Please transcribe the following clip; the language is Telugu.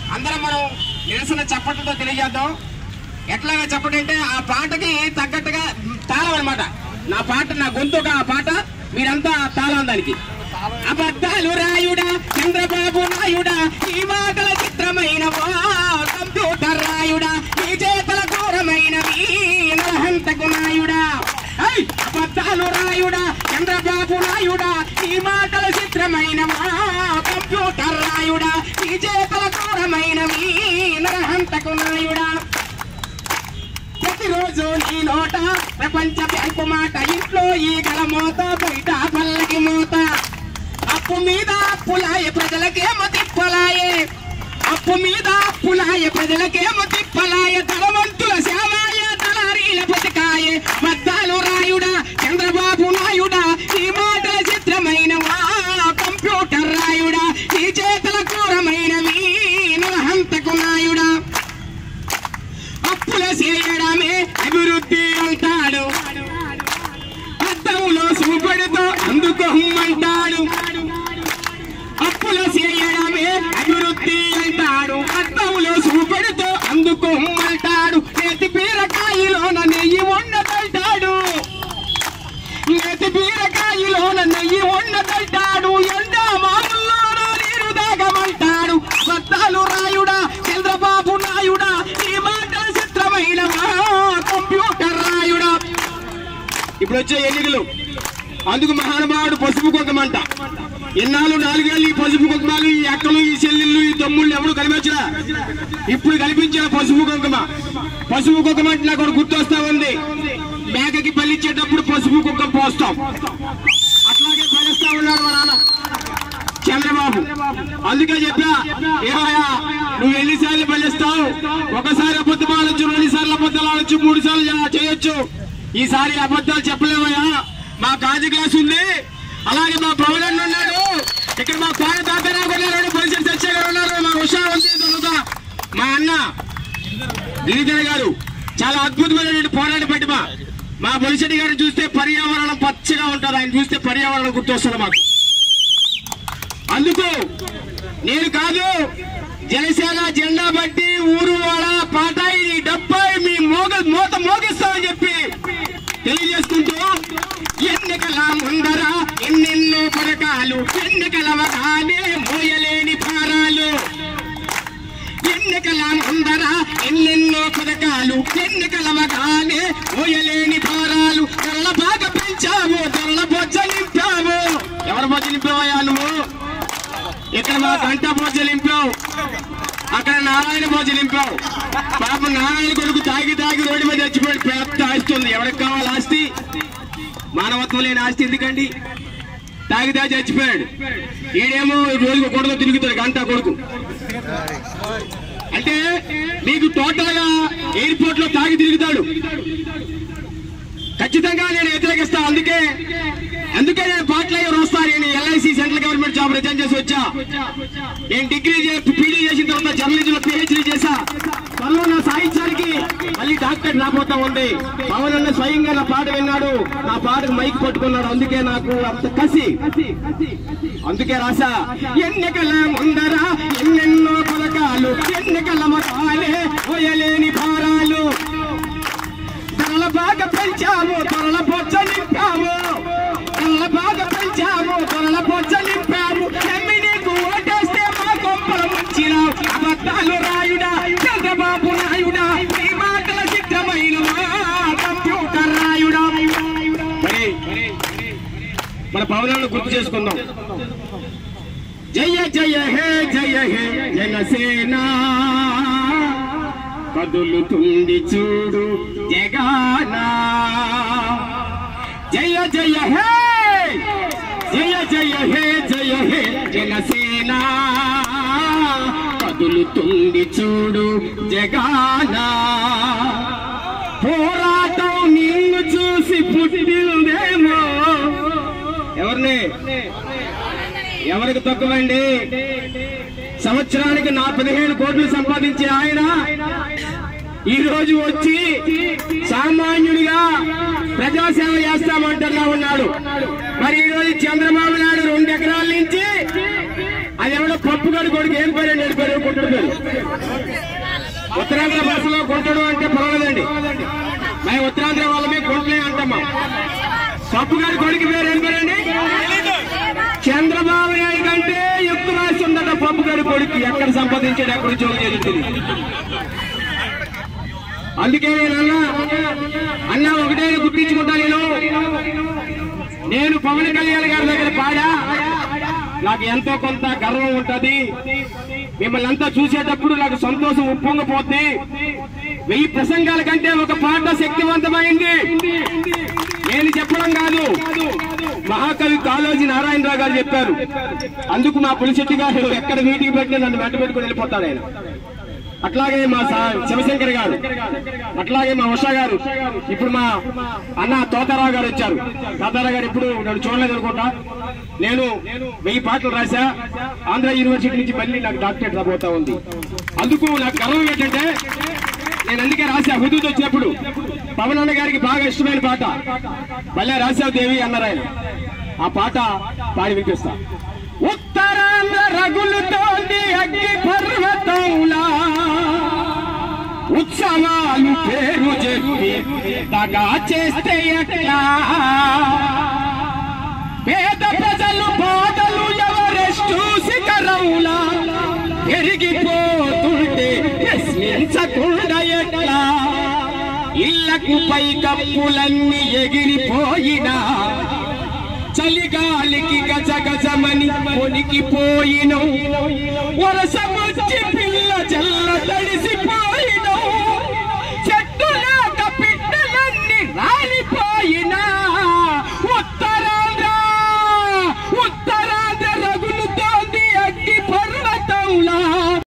అందరం మనం నిరసన చప్పట్లతో తెలియజేద్దాం ఎట్లాగా చెప్పడంటే ఆ పాటకి తగ్గట్టుగా తాళం అన్నమాట నా పాట నా గొంతు ఒక ఆ పాట మీరంతా తాళం దానికి అబద్ధాలు రాయుడా చంద్రబాబు నాయుడా ఈ మాటల చిత్రమైన కంప్యూటర్ రాయుడా ఈ చేతల ఘోరమైన నరహంతకు నాయుడా ఐ! అబద్ధాలు రాయుడా చంద్రబాబు నాయుడా ఈ మాటల చిత్రమైన కంప్యూటర్ రాయుడా ఈ చేతల ఘోరమైన నరహంతకు నాయుడా ప్రతిరోజు నీ నోట ప్రపంచ బ్యాంకు మాట ఇంట్లో ఈ గల మోత బయట పల్లకి మోత అప్పు మీద అప్పులాయ ప్రజలకేమో తిప్పలాయే అప్పు మీద అప్పులాయ ప్రజలకేమో తిప్పలాయ ధనవంతుల సేవాయ దళారీల బతికాయే మద్దాలు రాయుడా చంద్రబాబు నాయుడా ఈ మాటల చిత్రమైన వా కంప్యూటర్ రాయుడా ఈ చేతల క్రూరమైనవి నరహంతకు నాయుడా అప్పుల చేయడమే అభివృద్ధి అంటాడు అద్దంలో చూపెడుతూ అందుకోమంటాడు అప్పుల చేయడమే అభివృద్ధి అంటాడు అద్దంలో చూపెడుతూ అందుకోమంటాడు నేతి బీరకాయలోన నెయ్యి ఉండదంటాడు నేతి బీరకాయలోన నెయ్యి ఉండదంటాడు ఎండా మామూల్లోనూ నీరు దాగమంటాడు సత్తాలు రాయుడా చంద్రబాబు నాయుడా ఈ మాట చిత్రమైన మా కంప్యూటర్ రాయుడా ఇప్పుడు వచ్చే ఎన్నికలు అందుకు మహానుభావుడు పసుపు కుంకమంట ఎన్నాళ్ళు నాలుగేళ్ళు ఈ పసుపు కుంకుమాలు ఈ అక్కలు ఈ చెల్లెళ్ళు ఈ తమ్ముళ్ళు ఎవరు కనిపించరా ఇప్పుడు కనిపించిన పసుపు కుంకుమ పసుపు కుంకుమ అంటే నాకు ఒకటి గుర్తొస్తా ఉంది మేకకి బలిచ్చేటప్పుడు పసుపు కుంకుమ పోస్తాం అట్లాగే బలిస్తా ఉన్నాడు మా నాన్న చంద్రబాబు అందుకే చెప్పా ఏమయ్యా నువ్వు ఎన్నిసార్లు బలిస్తావు ఒకసారి అబద్ధం ఆడొచ్చు రెండు సార్లు అబద్ధాలు ఆడొచ్చు మూడు సార్లు చే- చేయొచ్చు ఈసారి అబద్ధాలు చెప్పలేమయ్యా మా గాజు గ్లాస్ ఉంది అలాగే మా పవన్ ఉన్నాడు ఇక్కడ మా కోన తాతరావు ఉన్నారు పరిస్థితి చచ్చే గారు ఉన్నారు మా ఉషా ఉంది దొంగ మా అన్న గిరిధర్ గారు చాలా అద్భుతమైనటువంటి పోరాట పట్టిమ మా బొలిశెట్టి గారిని చూస్తే పర్యావరణం పచ్చగా ఉంటుంది ఆయన చూస్తే పర్యావరణం గుర్తొస్తుంది మాకు అందుకు నేను కాదు జనసేన జెండా బట్టి ఊరు వాడ పాటాయి డెబ్బై మీ మోగ మోత మోగిస్తామని చెప్పి తెలియజేసుకుంటూ ఎన్నికల ముందర ఎన్నెన్నో పథకాలు ఎన్నికలవగానే మోయలేని భారాలు ఎన్నికల ముందర ఎన్నెన్నో పథకాలు ఎన్నికలవగానే మోయలేని భారాలు ధరల బాగా పెంచావు ధరల బొజ్జ నింపావు ఎవరి బొజ్జ నింపావయ్యా నువ్వు ఇక్కడ మా గంట బొజ్జ నింపావు అక్కడ నారాయణ బొజ్జ నింపావు పాప నారాయణ కొడుకు తాగి తాగి రోడ్డు మీద చచ్చిపోయి పెద్ద ఆస్తి ఉంది ఎవరికి కావాలి ఆస్తి మానవత్వం లేని ఆస్తి ఎందుకండి తాగి తాగి చచ్చిపోయాడు ఈడేమో రోజుకు కొడుకు తిరుగుతాడు గంట కొడుకు అంటే మీకు టోటల్ గా ఎయిర్పోర్ట్ లో తాగి తిరుగుతాడు ఖచ్చితంగా నేను వ్యతిరేకిస్తా అందుకే అందుకే నేను పాటలు ఎవరు వస్తారు నేను LIC central government job resign చేసి వచ్చా నేను డిగ్రీ పీడీ చేసిన తర్వాత జర్నలిజం లో పిహెచ్డీ చేశా త్వరలో నా సాహిత్యానికి మళ్ళీ డాక్టర్ రాబోతా ఉంది పవన్ అన్న స్వయంగా నా పాట విన్నాడు నా పాటకు మైక్ పట్టుకున్నాడు అందుకే నాకు అంత కసి అందుకే రాసా ఎన్నికల ముందర ఎన్నెన్నో పథకాలు ఎన్నికల మతాలే పోయలేని భారాలు ధరల బాగా పెంచాము ధరల బొచ్చ నింపాము ధరల బాగా పెంచాము ధరల బొచ్చ నింపాము ఎమ్మి నీకు ఓటేస్తే మా కొంపల ముంచినావు అబద్ధాలు రాయుడా చంద్రబాబు నాయుడా ఈ మాటల చిత్రమైన మా కంప్యూటర్ రాయుడా మరి మన పవనాలను గుర్తు చేసుకుందాం జయ జయ హే జయ హే జనసేన కదులుతుంది చూడు జగానా జయ జయ హే జయ జయ హే జయ హే జనసేన కదులుతుంది చూడు జగానా పోరాటం నిన్ను చూసి పుట్టిందేమో ఎవరిని ఎవరికి తక్కువండి సంవత్సరానికి నా పదిహేను కోట్లు సంపాదించే ఆయన ఈ రోజు వచ్చి సామాన్యుడిగా ప్రజాసేవ చేస్తామంటున్నా ఉన్నాడు మరి ఈ రోజు చంద్రబాబు నాయుడు రెండు ఎకరాల నుంచి అది ఎవడో పప్పు గడు కొడుకు ఏం పేరు నడిపారు కొట్టడు పేరు ఉత్తరాంధ్ర భాషలో కొంటడు అంటే పర్వాలేదండి మేము ఉత్తరాంధ్ర వాళ్ళమే కొంటలే అంటామా పప్పు గారి కొడుకు పేరు ఏం పేరండి చంద్రబాబు నాయుడు కంటే ఎక్కువ రాసి ఉందట పప్పు గారి కొడుకు ఎక్కడ సంపాదించాడు ఎక్కడ ఉద్యోగం చేస్తుంది అందుకే నేను అన్నా ఒకటే గుర్తించుకుంటా నేను నేను పవన్ కళ్యాణ్ గారి దగ్గర పాడా నాకు ఎంతో కొంత గర్వం ఉంటది మిమ్మల్ని అంతా చూసేటప్పుడు నాకు సంతోషం ఉప్పొంగపోద్ది వెయ్యి ప్రసంగాల కంటే ఒక పాట శక్తివంతమైంది నేను చెప్పడం కాదు మహాకవి కాళోజీ నారాయణరావు గారు చెప్పారు అందుకు మా పులిశెట్టి గారు ఎక్కడ మీటింగ్ పెట్టినా నన్ను వెంట పెట్టుకుని వెళ్ళిపోతాడు ఆయన అట్లాగే మా సా- శివశంకర్ గారు అట్లాగే మా ఉషా గారు ఇప్పుడు మా అన్న తోతారావు గారు వచ్చారు తోతారావు గారు ఇప్పుడు నన్ను చూడలేదు అనుకుంటా నేను వెయ్యి పాటలు రాశా ఆంధ్ర యూనివర్సిటీ నుంచి మళ్ళీ నాకు డాక్టరేట్ రాబోతా ఉంది అందుకు నాకు గర్వం ఏంటంటే నేను అందుకే రాశా హుదూద్ వచ్చినప్పుడు పవన్ అన్న గారికి బాగా ఇష్టమైన పాట మళ్ళీ రాశావు దేవి అన్నారు ఆయన ఆ పాట పాడి వినిపిస్తా ఉత్తరాంధ్ర రగులుతోంది అగ్గి పర్వతంలా ఉత్సవాలు పేరు చెప్పి దగా చేస్తే ఎట్లా పేద ప్రజలు బాధలు ఎవరెస్టు శిఖరంలా ఎరిగిపోతుంటే ప్రశ్నించకుండా ఎట్లా ఇళ్లకు పై కప్పులన్నీ ఎగిరిపోయినా చలిగాలికి గజ గజమని పొనికిపోయిన వరసమొచ్చి పిల్ల చల్ల తడిసి